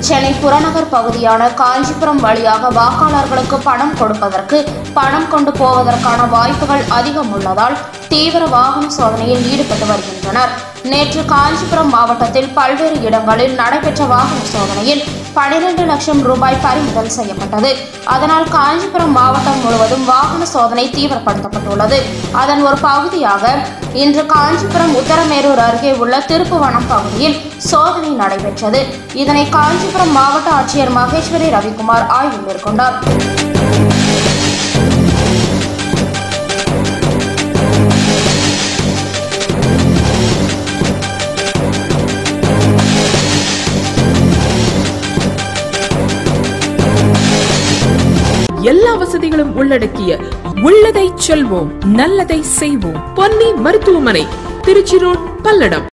சென்னை புறநகர் பகுதியான காஞ்சிபுரம் வழியாக வாக்காளர்களுக்கு பணம் கொடுப்பதற்கு பணம் கொண்டு போவதற்கான வாய்ப்புகள் அதிகம் உள்ளதால் தீவிர வாகன சோதனையில் ஈடுபட்டு வருகின்றனர் நேற்று காஞ்சிபுரம் மாவட்டத்தில் பல்வேறு இடங்களில் நடைபெற்ற வாகன சோதனையில் பனிரெண்டு லட்சம் ரூபாய் பறிமுதல் செய்யப்பட்டது அதனால் காஞ்சிபுரம் மாவட்டம் முழுவதும் வாகன சோதனை தீவிரப்படுத்தப்பட்டுள்ளது அதன் ஒரு பகுதியாக இன்று காஞ்சிபுரம் உத்தரமேரூர் அருகே உள்ள திருப்புவனம் பகுதியில் சோதனை நடைபெற்றது இதனை காஞ்சிபுரம் மாவட்ட ஆட்சியர் மகேஸ்வரி ரவிக்குமார் ஆய்வு மேற்கொண்டார் எல்லா வசதிகளும் உள்ளடக்கிய உள்ளதை செல்வோம் நல்லதை செய்வோம் பொன்னி மருத்துவமனை திருச்சி ரோட் பல்லடம்